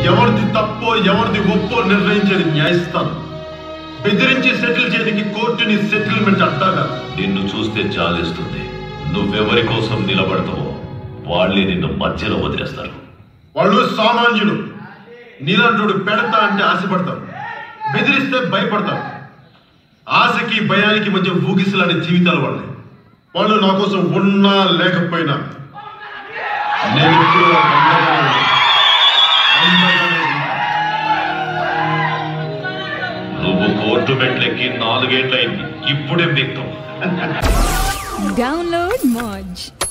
ఎవరిది తప్పో ఎవరిది ఒప్పో నిర్ణయించేది న్యాయస్థానం బెదిరించి సెటిల్ చేయడానికి కోర్టుని సెటిల్మెంట్ అడ్డాగా నిన్ను చూస్తే చాలేస్తుంది నువ్వెవరి కోసం నిలబడతావో వాళ్ళే నిన్ను మధ్యలో వదిలేస్తారు వాళ్ళు సామాన్యులు నీలాంటి పెడతా అంటే ఆశపడతారు బెదిరిస్తే భయపడతారు ఆశకి భయానికి మధ్య ఊగిసలాడే జీవితాలు వాళ్ళే వాళ్ళు నా కోసం ఉన్నా లేకపోయినా నేను ఎప్పుడూ వాళ్ళకి అండగానే ఉంటాను. అండగానే ఉంటాను. నువ్వు కోర్టు మెట్లెక్కి నాలుగేళ్లయింది ఇప్పుడే దిక్తావు Download Moj.